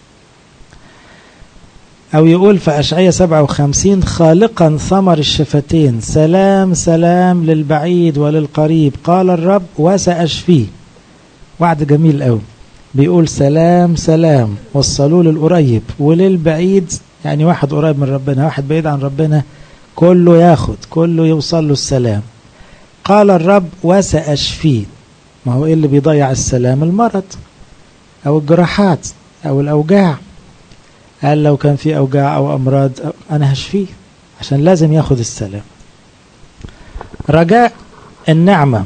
أو يقول في أشعية 57 خالقا ثمر الشفتين سلام سلام للبعيد وللقريب قال الرب وسأشفيه وعد جميل قوي بيقول سلام سلام وصلوا للقريب وللبعيد يعني واحد قريب من ربنا واحد بعيد عن ربنا كله ياخد كله يوصل له السلام قال الرب وسأشفيه ما هو ايه اللي بيضيع السلام المرض او الجراحات او الاوجاع قال لو كان في اوجاع او امراض انا هشفيه عشان لازم ياخد السلام رجاء النعمة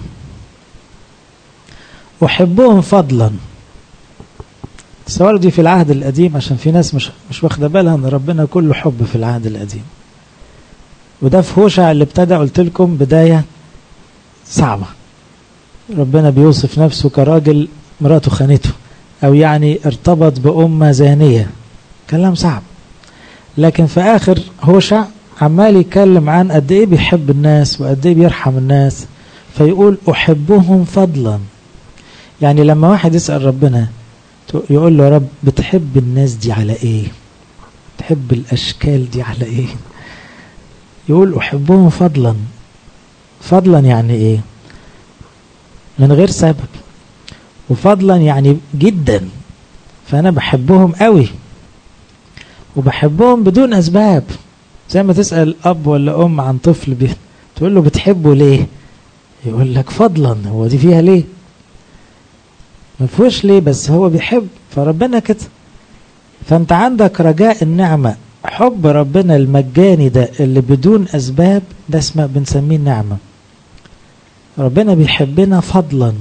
أحبهم فضلا السؤال دي في العهد القديم عشان في ناس مش مش واخده بالها ان ربنا كله حب في العهد القديم وده في هوشع اللي ابتدى قلت لكم بدايه صعبه ربنا بيوصف نفسه كراجل مراته خانته او يعني ارتبط بامه زانيه كلام صعب لكن في اخر هوشع عمال يتكلم عن قد ايه بيحب الناس وقد ايه بيرحم الناس فيقول احبهم فضلا يعني لما واحد يسال ربنا يقول له يا رب بتحب الناس دي على ايه تحب الاشكال دي على ايه يقول احبهم فضلا فضلا يعني ايه من غير سبب وفضلا يعني جدا فانا بحبهم قوي وبحبهم بدون اسباب زي ما تسال اب ولا ام عن طفل بي تقول له بتحبه ليه يقول لك فضلا هو دي فيها ليه ما فيهوش ليه بس هو بيحب فربنا كده فانت عندك رجاء النعمة حب ربنا المجاني ده اللي بدون أسباب ده اسمه بنسميه النعمة ربنا بيحبنا فضلا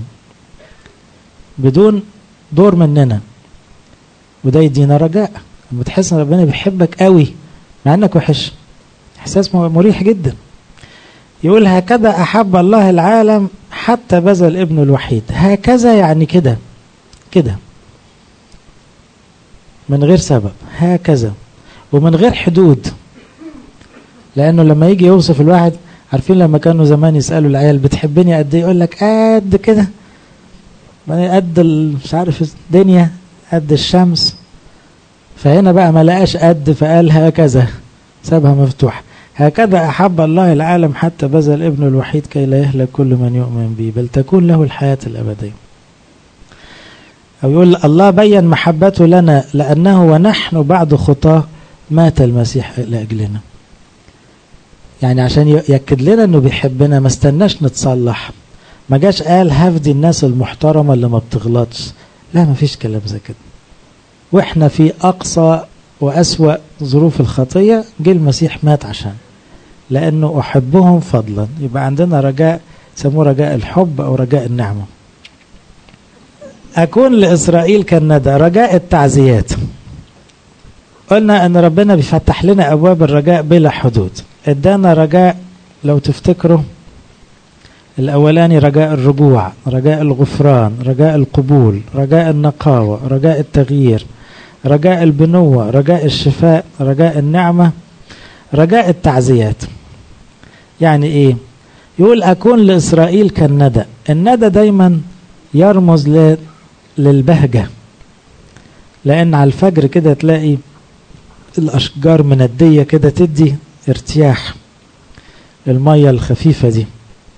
بدون دور مننا وده يدينا رجاء لما تحس ان ربنا بيحبك قوي مع انك وحش احساس مريح جدا يقول هكذا احب الله العالم حتى بذل ابنه الوحيد هكذا يعني كده كده من غير سبب هكذا ومن غير حدود لانه لما يجي يوصف الواحد عارفين لما كانوا زمان يسالوا العيال بتحبني قد ايه يقول لك قد كده قد مش عارف الدنيا قد الشمس فهنا بقى ما لقاش قد فقال هكذا سابها مفتوحه هكذا أحب الله العالم حتى بذل ابنه الوحيد كي لا يهلك كل من يؤمن به بل تكون له الحياة الأبدية أو يقول الله بين محبته لنا لأنه ونحن بعد خطاه مات المسيح لأجلنا يعني عشان يأكد لنا أنه بيحبنا ما استناش نتصلح ما جاش قال هفدي الناس المحترمة اللي ما بتغلطش لا ما فيش كلام زي كده واحنا في أقصى وأسوأ ظروف الخطية جه المسيح مات عشان لأنه أحبهم فضلا يبقى عندنا رجاء سموه رجاء الحب أو رجاء النعمة أكون لإسرائيل كالندى رجاء التعزيات قلنا أن ربنا بيفتح لنا أبواب الرجاء بلا حدود ادانا رجاء لو تفتكروا الأولاني رجاء الرجوع رجاء الغفران رجاء القبول رجاء النقاوة رجاء التغيير رجاء البنوة رجاء الشفاء رجاء النعمة رجاء التعزيات يعني ايه يقول اكون لاسرائيل كالندى الندى دايما يرمز ل... للبهجة لان على الفجر كده تلاقي الأشجار مندية كده تدي ارتياح المية الخفيفة دي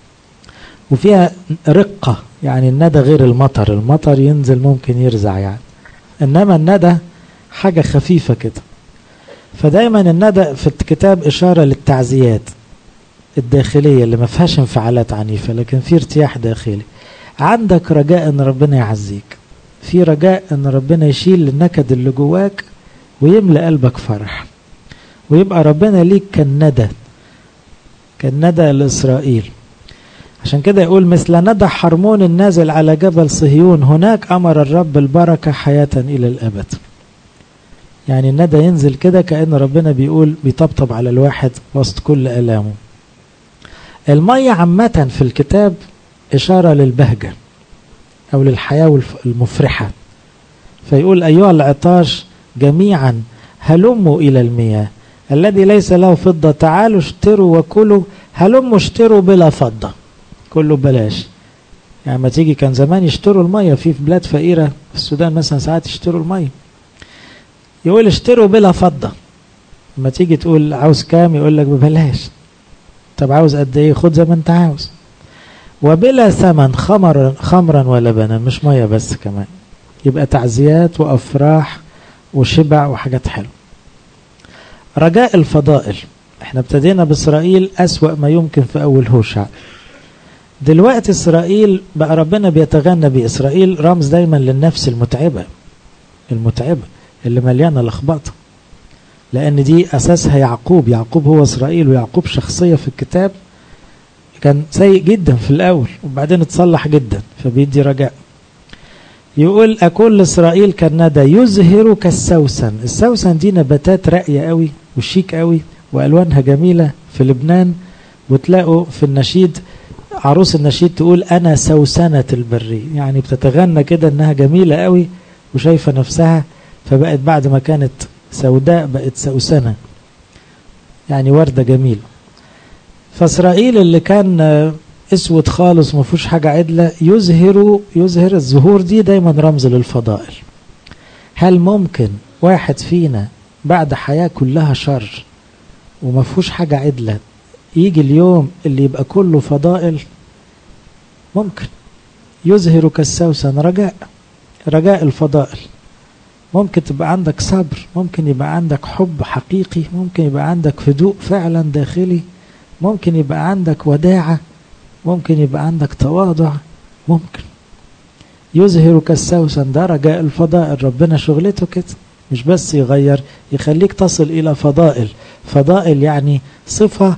وفيها رقة يعني الندى غير المطر المطر ينزل ممكن يرزع يعني إنما الندى حاجة خفيفة كده فدايما الندى في الكتاب إشارة للتعزيات الداخلية اللي ما فيهاش انفعالات عنيفة لكن في ارتياح داخلي عندك رجاء ان ربنا يعزيك في رجاء ان ربنا يشيل النكد اللي جواك ويملى قلبك فرح ويبقى ربنا ليك كالندى كالندى لإسرائيل عشان كده يقول مثل ندى حرمون النازل على جبل صهيون هناك أمر الرب البركة حياة إلى الأبد يعني الندى ينزل كده كأن ربنا بيقول بيطبطب على الواحد وسط كل ألامه المية عامة في الكتاب إشارة للبهجة أو للحياة المفرحة فيقول أيها العطاش جميعا هلموا إلى المياه الذي ليس له فضة تعالوا اشتروا وكلوا هلموا اشتروا بلا فضة كله بلاش يعني ما تيجي كان زمان يشتروا المية في بلاد فقيرة في السودان مثلا ساعات يشتروا المية يقول اشتروا بلا فضة لما تيجي تقول عاوز كام يقول لك ببلاش طب عاوز قد ايه خد زي ما انت عاوز وبلا ثمن خمرا خمرا ولبنا مش ميه بس كمان يبقى تعزيات وافراح وشبع وحاجات حلوه رجاء الفضائل احنا ابتدينا باسرائيل اسوا ما يمكن في اول هوشع دلوقتي اسرائيل بقى ربنا بيتغنى باسرائيل رمز دايما للنفس المتعبه المتعبه اللي مليانه لخبطه لان دي اساسها يعقوب يعقوب هو اسرائيل ويعقوب شخصيه في الكتاب كان سيء جدا في الاول وبعدين اتصلح جدا فبيدي رجاء يقول اكل اسرائيل كالندى يزهر كالسوسن السوسن دي نباتات راقيه قوي وشيك قوي والوانها جميله في لبنان وتلاقوا في النشيد عروس النشيد تقول انا سوسنه البريه يعني بتتغنى كده انها جميله قوي وشايفه نفسها فبقت بعد ما كانت سوداء بقت سوسنة يعني وردة جميلة فإسرائيل اللي كان اسود خالص ما فيهوش حاجة عدلة يزهر يزهر الزهور دي دايما رمز للفضائل هل ممكن واحد فينا بعد حياة كلها شر وما فيهوش حاجة عدلة يجي اليوم اللي يبقى كله فضائل ممكن يزهر كالسوسن رجاء رجاء الفضائل ممكن تبقى عندك صبر ممكن يبقى عندك حب حقيقي ممكن يبقى عندك هدوء فعلا داخلي ممكن يبقى عندك وداعة ممكن يبقى عندك تواضع ممكن يزهر كالسوسن ده رجاء الفضائل ربنا شغلته كده مش بس يغير يخليك تصل إلى فضائل فضائل يعني صفة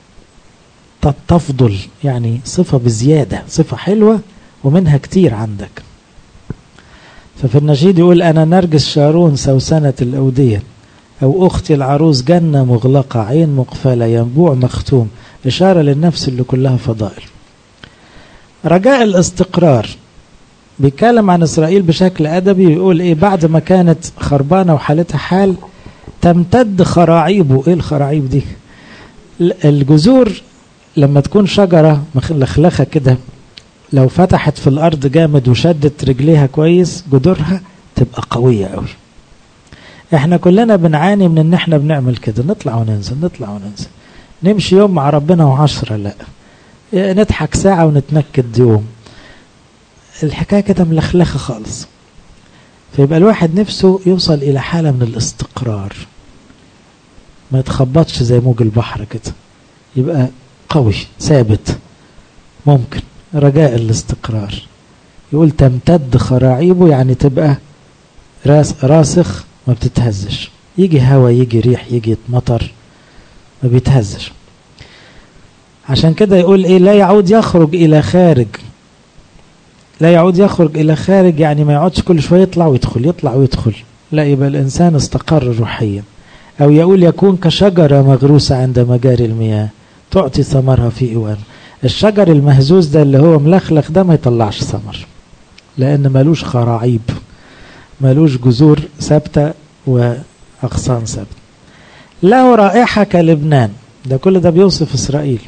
تفضل يعني صفة بزيادة صفة حلوة ومنها كتير عندك ففي النشيد يقول أنا نرجس شارون سوسنة الأودية أو أختي العروس جنة مغلقة عين مقفلة ينبوع مختوم إشارة للنفس اللي كلها فضائل رجاء الاستقرار بيتكلم عن إسرائيل بشكل أدبي يقول إيه بعد ما كانت خربانة وحالتها حال تمتد خراعيبه إيه الخراعيب دي الجذور لما تكون شجرة ملخلخة كده لو فتحت في الارض جامد وشدت رجليها كويس جذورها تبقى قوية قوي احنا كلنا بنعاني من ان احنا بنعمل كده نطلع وننزل نطلع وننزل نمشي يوم مع ربنا وعشرة لا نضحك ساعة ونتنكد يوم الحكاية كده ملخلخة خالص فيبقى الواحد نفسه يوصل إلى حالة من الاستقرار ما يتخبطش زي موج البحر كده يبقى قوي ثابت ممكن رجاء الاستقرار يقول تمتد خراعيبه يعني تبقى راس راسخ ما بتتهزش يجي هوا يجي ريح يجي مطر ما بيتهزش عشان كده يقول ايه لا يعود يخرج الى خارج لا يعود يخرج الى خارج يعني ما يقعدش كل شويه يطلع ويدخل يطلع ويدخل لا يبقى الانسان استقر روحيا او يقول يكون كشجره مغروسه عند مجاري المياه تعطي ثمرها في اوان الشجر المهزوز ده اللي هو ملخلخ ده ما يطلعش ثمر لان ملوش خراعيب ملوش جذور ثابته واغصان ثابته له رائحه كلبنان ده كل ده بيوصف اسرائيل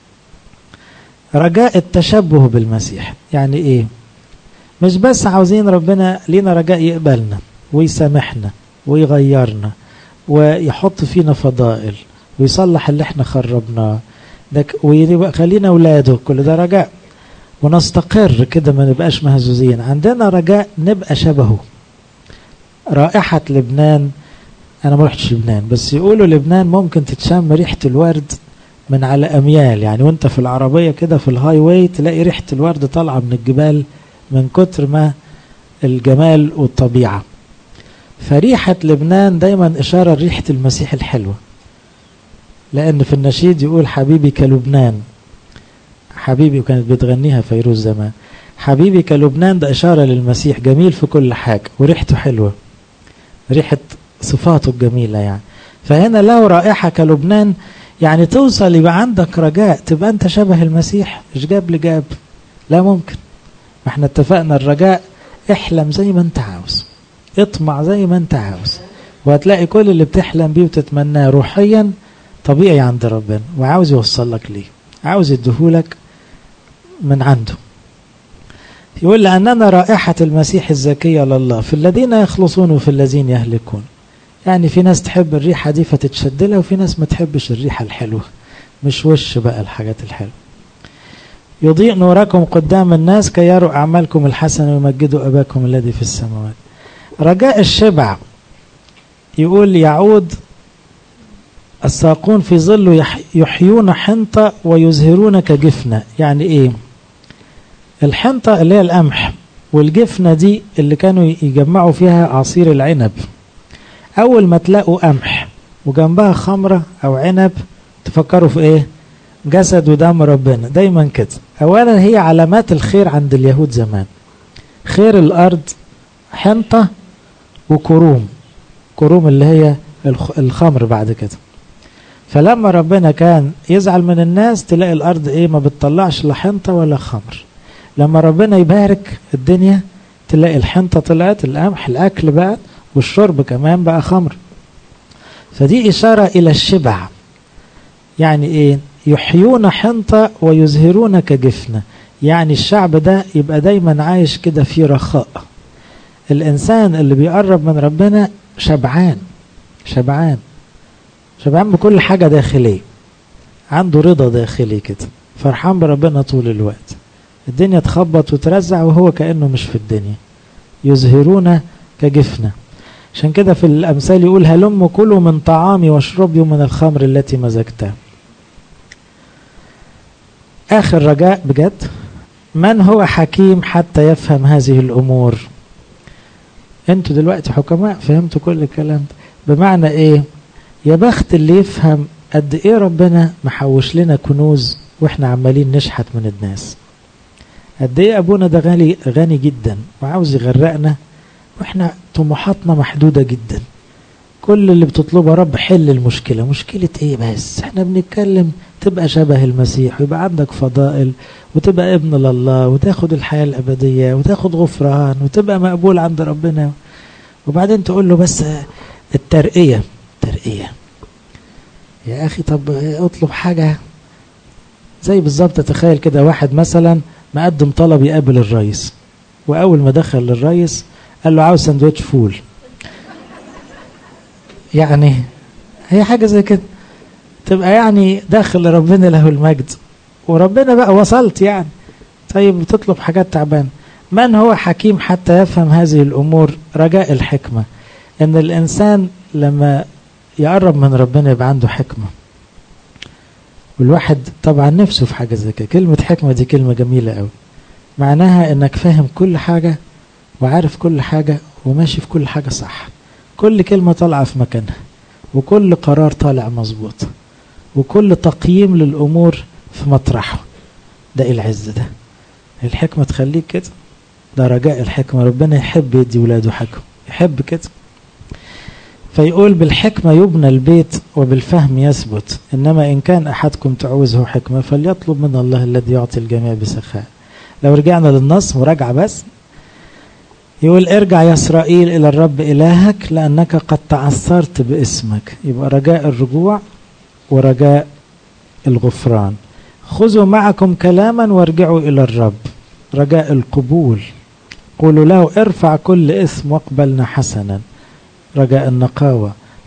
رجاء التشبه بالمسيح يعني ايه مش بس عاوزين ربنا لينا رجاء يقبلنا ويسامحنا ويغيرنا ويحط فينا فضائل ويصلح اللي احنا خربناه ده ويبقى خلينا اولاده كل ده رجاء ونستقر كده ما نبقاش مهزوزين عندنا رجاء نبقى شبهه رائحة لبنان أنا ما رحتش لبنان بس يقولوا لبنان ممكن تتشم ريحة الورد من على أميال يعني وأنت في العربية كده في الهاي واي تلاقي ريحة الورد طالعة من الجبال من كتر ما الجمال والطبيعة فريحة لبنان دايما إشارة لريحة المسيح الحلوة لأن في النشيد يقول حبيبي كلبنان حبيبي وكانت بتغنيها فيروز زمان حبيبي كلبنان ده إشارة للمسيح جميل في كل حاجة وريحته حلوة ريحة صفاته الجميلة يعني فهنا له رائحة كلبنان يعني توصل يبقى عندك رجاء تبقى أنت شبه المسيح مش جاب لجاب لا ممكن ما احنا اتفقنا الرجاء احلم زي ما انت عاوز اطمع زي ما انت عاوز وهتلاقي كل اللي بتحلم بيه وتتمناه روحيا طبيعي عند ربنا وعاوز يوصل لك ليه عاوز يديهولك من عنده يقول لأننا رائحة المسيح الزكية لله في الذين يخلصون وفي الذين يهلكون يعني في ناس تحب الريحة دي فتتشد لها وفي ناس ما تحبش الريحة الحلوة مش وش بقى الحاجات الحلوة يضيء نوركم قدام الناس كي يروا أعمالكم الحسنة ويمجدوا أباكم الذي في السماوات رجاء الشبع يقول يعود الساقون في ظل يحيون حنطة ويزهرون كجفنة يعني ايه الحنطة اللي هي القمح والجفنة دي اللي كانوا يجمعوا فيها عصير العنب أول ما تلاقوا قمح وجنبها خمرة أو عنب تفكروا في إيه جسد ودم ربنا دايما كده أولا هي علامات الخير عند اليهود زمان خير الأرض حنطة وكروم كروم اللي هي الخمر بعد كده فلما ربنا كان يزعل من الناس تلاقي الأرض إيه ما بتطلعش لا حنطة ولا خمر لما ربنا يبارك الدنيا تلاقي الحنطة طلعت القمح الأكل بقى والشرب كمان بقى خمر فدي إشارة إلى الشبع يعني إيه يحيون حنطة ويزهرون كجفنة يعني الشعب ده يبقى دايما عايش كده في رخاء الإنسان اللي بيقرب من ربنا شبعان شبعان شبعان بكل حاجة داخلية عنده رضا داخلي كده فرحان بربنا طول الوقت الدنيا تخبط وترزع وهو كأنه مش في الدنيا يزهرون كجفنة عشان كده في الأمثال يقول هلم كلوا من طعامي واشربوا من الخمر التي مزجتها آخر رجاء بجد من هو حكيم حتى يفهم هذه الأمور انتوا دلوقتي حكماء فهمتوا كل الكلام ده بمعنى ايه يا بخت اللي يفهم قد ايه ربنا محوش لنا كنوز واحنا عمالين نشحت من الناس قد ايه ابونا ده غني غني جدا وعاوز يغرقنا واحنا طموحاتنا محدودة جدا كل اللي بتطلبه رب حل المشكلة مشكلة ايه بس احنا بنتكلم تبقى شبه المسيح ويبقى عندك فضائل وتبقى ابن لله وتاخد الحياة الأبدية وتاخد غفران وتبقى مقبول عند ربنا وبعدين تقول له بس الترقية ترقية يا أخي طب اطلب حاجة زي بالظبط تخيل كده واحد مثلا مقدم طلب يقابل الرئيس وأول ما دخل للرئيس قال له عاوز سندوتش فول يعني هي حاجة زي كده تبقى يعني داخل لربنا له المجد وربنا بقى وصلت يعني طيب بتطلب حاجات تعبان من هو حكيم حتى يفهم هذه الأمور رجاء الحكمة أن الإنسان لما يقرب من ربنا يبقى عنده حكمة والواحد طبعا نفسه في حاجة زي كده كلمة حكمة دي كلمة جميلة قوي معناها انك فاهم كل حاجة وعارف كل حاجة وماشي في كل حاجة صح كل كلمة طالعة في مكانها وكل قرار طالع مظبوط وكل تقييم للأمور في مطرحه ده إيه العز ده الحكمة تخليك كده ده رجاء الحكمة ربنا يحب يدي ولاده حكمة يحب كده فيقول بالحكمة يبنى البيت وبالفهم يثبت إنما إن كان أحدكم تعوزه حكمة فليطلب من الله الذي يعطي الجميع بسخاء لو رجعنا للنص مراجعة بس يقول ارجع يا إسرائيل إلى الرب إلهك لأنك قد تعثرت باسمك يبقى رجاء الرجوع ورجاء الغفران خذوا معكم كلاما وارجعوا إلى الرب رجاء القبول قولوا له ارفع كل اسم واقبلنا حسنا رجاء النقاوة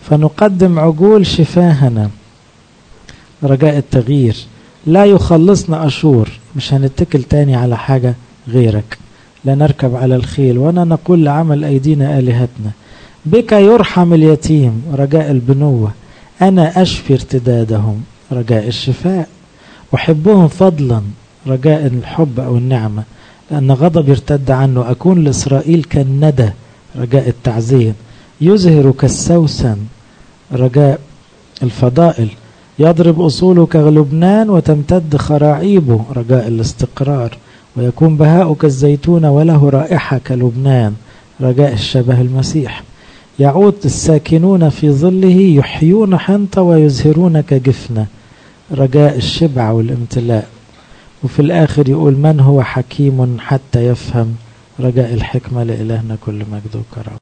فنقدم عجول شفاهنا رجاء التغيير لا يخلصنا أشور مش هنتكل تاني على حاجة غيرك لا نركب على الخيل ولا نقول لعمل أيدينا آلهتنا بك يرحم اليتيم رجاء البنوة أنا أشفي ارتدادهم رجاء الشفاء أحبهم فضلا رجاء الحب أو النعمة لأن غضب ارتد عنه أكون لإسرائيل كالندى رجاء التعزية يزهر كالسوسن رجاء الفضائل يضرب أصوله كلبنان وتمتد خراعيبه رجاء الاستقرار ويكون بهاؤه كالزيتون وله رائحة كلبنان رجاء الشبه المسيح يعود الساكنون في ظله يحيون حنطة ويزهرون كجفنة رجاء الشبع والامتلاء وفي الآخر يقول من هو حكيم حتى يفهم رجاء الحكمة لإلهنا كل مجد وكرم